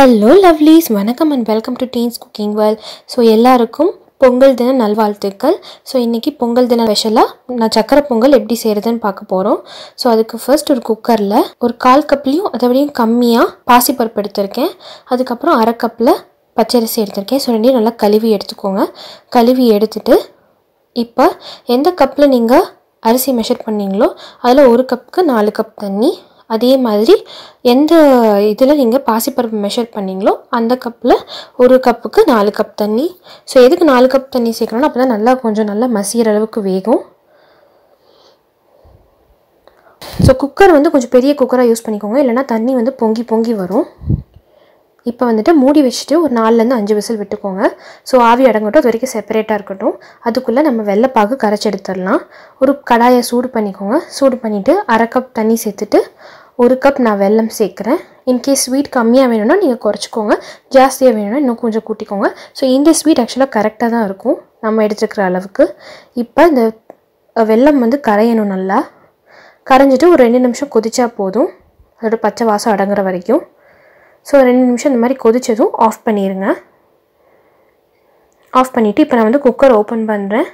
hello lovelies வணக்கம் and welcome to teens cooking world ஸோ எல்லாருக்கும் பொங்கல் தின நல்வாழ்த்துக்கள் ஸோ இன்றைக்கி பொங்கல் தின ஸ்பெஷலாக நான் சக்கரை பொங்கல் எப்படி செய்கிறதுன்னு பார்க்க போகிறோம் ஸோ அதுக்கு ஃபர்ஸ்ட் ஒரு குக்கரில் ஒரு கால் கப்லேயும் அதை விடையும் கம்மியாக பாசிப்பருப்பு எடுத்திருக்கேன் அதுக்கப்புறம் அரை கப்பில் பச்சரிசி எடுத்திருக்கேன் ஸோ ரெண்டையும் நல்லா கழுவி எடுத்துக்கோங்க கழுவி எடுத்துட்டு இப்போ எந்த கப்பில் நீங்கள் அரிசி மெஷர் பண்ணீங்களோ அதில் ஒரு கப்புக்கு நாலு கப் தண்ணி அதே மாதிரி எந்த இதில் நீங்கள் பாசிப்பருப்பு மெஷர் பண்ணீங்களோ அந்த கப்பில் ஒரு கப்புக்கு நாலு கப் தண்ணி ஸோ எதுக்கு நாலு கப் தண்ணி சேர்க்கணும்னா அப்போ தான் நல்லா கொஞ்சம் நல்லா மசிகிற அளவுக்கு வேகும் ஸோ குக்கர் வந்து கொஞ்சம் பெரிய குக்கராக யூஸ் பண்ணிக்கோங்க இல்லைனா தண்ணி வந்து பொங்கி பொங்கி வரும் இப்போ வந்துட்டு மூடி வச்சுட்டு ஒரு நாலுலேருந்து அஞ்சு விசில் விட்டுக்கோங்க ஸோ ஆவி அடங்கட்டும் அது வரைக்கும் செப்பரேட்டாக இருக்கட்டும் அதுக்குள்ளே நம்ம வெள்ளைப்பாகு கரைச்சி எடுத்துடலாம் ஒரு கடாயை சூடு பண்ணிக்கோங்க சூடு பண்ணிவிட்டு அரை கப் தண்ணி சேர்த்துட்டு ஒரு கப் நான் வெல்லம் சேர்க்குறேன் இன்கேஸ் ஸ்வீட் கம்மியாக வேணும்னா நீங்கள் குறைச்சிக்கோங்க ஜாஸ்தியாக வேணும்னா இன்னும் கொஞ்சம் கூட்டிக்கோங்க ஸோ இந்த ஸ்வீட் ஆக்சுவலாக கரெக்டாக தான் இருக்கும் நம்ம எடுத்துக்கிற அளவுக்கு இப்போ இந்த வெல்லம் வந்து கரையணும் நல்லா கரைஞ்சிட்டு ஒரு ரெண்டு நிமிஷம் கொதிச்சா போதும் அதோட பச்சை வாசம் அடங்குற வரைக்கும் ஸோ ரெண்டு நிமிஷம் இந்த மாதிரி கொதிச்சதும் ஆஃப் பண்ணிடுங்க ஆஃப் பண்ணிவிட்டு இப்போ நான் வந்து குக்கர் ஓப்பன் பண்ணுறேன்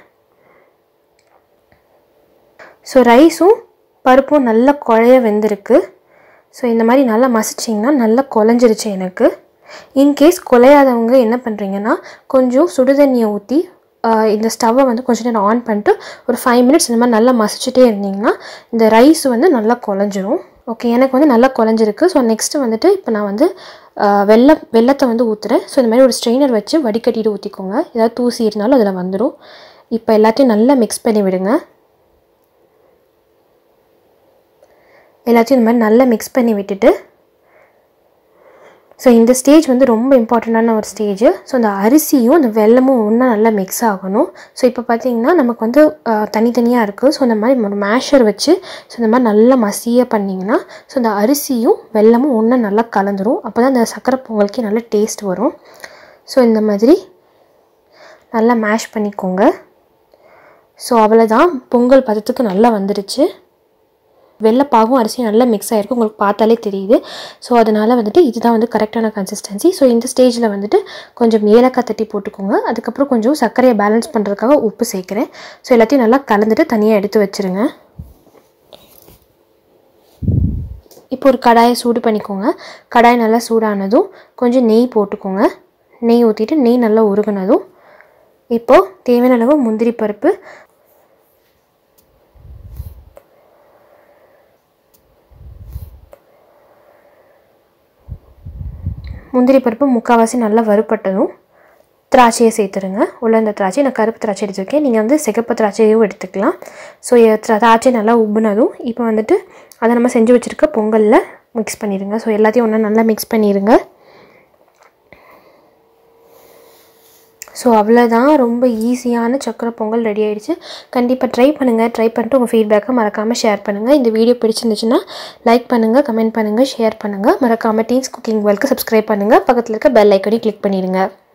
ஸோ ரைஸும் பருப்பும் நல்லா குழைய வெந்திருக்கு ஸோ இந்த மாதிரி நல்லா மசிச்சிங்கன்னா நல்லா குழஞ்சிருச்சு எனக்கு இன்கேஸ் குலையாதவங்க என்ன பண்ணுறீங்கன்னா கொஞ்சம் சுடுதண்ணியை ஊற்றி இந்த ஸ்டவ்வை வந்து கொஞ்சம் நேரம் ஆன் பண்ணிட்டு ஒரு ஃபைவ் மினிட்ஸ் இந்த மாதிரி நல்லா மசிச்சுட்டே இருந்தீங்கன்னா இந்த ரைஸ் வந்து நல்லா குழஞ்சிரும் ஓகே எனக்கு வந்து நல்லா குழஞ்சிருக்கு ஸோ நெக்ஸ்ட்டு வந்துட்டு இப்போ நான் வந்து வெள்ளம் வெள்ளத்தை வந்து ஊற்றுறேன் ஸோ இந்த மாதிரி ஒரு ஸ்ட்ரெயினர் வச்சு வடிகட்டிட்டு ஊற்றிக்கோங்க ஏதாவது தூசி இருந்தாலும் அதில் வந்துடும் இப்போ எல்லாத்தையும் நல்லா மிக்ஸ் பண்ணி விடுங்க எல்லாத்தையும் இந்த மாதிரி நல்லா மிக்ஸ் பண்ணி விட்டுட்டு ஸோ இந்த ஸ்டேஜ் வந்து ரொம்ப இம்பார்ட்டண்ட்டான ஒரு ஸ்டேஜ் ஸோ அந்த அரிசியும் அந்த வெள்ளமும் ஒன்றா நல்லா மிக்ஸ் ஆகணும் ஸோ இப்போ பார்த்தீங்கன்னா நமக்கு வந்து தனித்தனியாக இருக்குது ஸோ இந்த மாதிரி ஒரு மேஷர் வச்சு ஸோ இந்த மாதிரி நல்லா மசிய பண்ணிங்கன்னா ஸோ அந்த அரிசியும் வெள்ளமும் ஒன்றா நல்லா கலந்துரும் அப்போ தான் அந்த சக்கரை பொங்கலுக்கு நல்ல டேஸ்ட் வரும் ஸோ இந்த மாதிரி நல்லா மேஷ் பண்ணிக்கோங்க ஸோ அவ்வளோதான் பொங்கல் பதத்துக்கு நல்லா வந்துடுச்சு வெள்ளைப்பாகும் அரிசியும் நல்லா மிக்ஸ் ஆகிருக்கு உங்களுக்கு பார்த்தாலே தெரியுது ஸோ அதனால் வந்துட்டு இதுதான் வந்து கரெக்டான கன்சிஸ்டன்சி ஸோ இந்த ஸ்டேஜில் வந்துட்டு கொஞ்சம் ஏலக்காய் தட்டி போட்டுக்கோங்க அதுக்கப்புறம் கொஞ்சம் சர்க்கரையை பேலன்ஸ் பண்ணுறதுக்காக உப்பு சேர்க்குறேன் ஸோ எல்லாத்தையும் நல்லா கலந்துட்டு தனியாக எடுத்து வச்சுருங்க இப்போ ஒரு கடாயை சூடு பண்ணிக்கோங்க கடாய் நல்லா சூடானதும் கொஞ்சம் நெய் போட்டுக்கோங்க நெய் ஊற்றிட்டு நெய் நல்லா உருகுனதும் இப்போது தேவையான அளவு முந்திரி பருப்பு முந்திரி பருப்பு முக்கால்வாசி நல்லா வறுப்பட்டதும் திராட்சையை சேர்த்துருங்க உள்ள திராட்சை நான் கருப்பு திராட்சை எடுத்துருக்கேன் நீங்கள் வந்து சிகப்பு திராட்சையும் எடுத்துக்கலாம் ஸோ திராட்சை நல்லா உப்புனதும் இப்போ வந்துட்டு அதை நம்ம செஞ்சு வச்சுருக்க பொங்கலில் மிக்ஸ் பண்ணிடுங்க ஸோ எல்லாத்தையும் ஒன்றா நல்லா மிக்ஸ் பண்ணிடுங்க ஸோ அவ்வளோதான் ரொம்ப ஈஸியான சக்கரை பொங்கல் ரெடி ஆகிடுச்சு கண்டிப்பாக ட்ரை பண்ணுங்கள் ட்ரை பண்ணிட்டு உங்கள் ஃபீட்பேக்கை மறக்காமல் ஷேர் பண்ணுங்கள் இந்த வீடியோ பிடிச்சிருந்துச்சுன்னா லைக் பண்ணுங்கள் கமெண்ட் பண்ணுங்கள் ஷேர் பண்ணுங்கள் மறக்காமல் டீன்ஸ் குக்கிங் வேர்ல்க்கு சப்ஸ்கிரைப் பண்ணுங்கள் பக்கத்தில் இருக்க பெல் ஐக்கனையும் கிளிக் பண்ணிடுங்க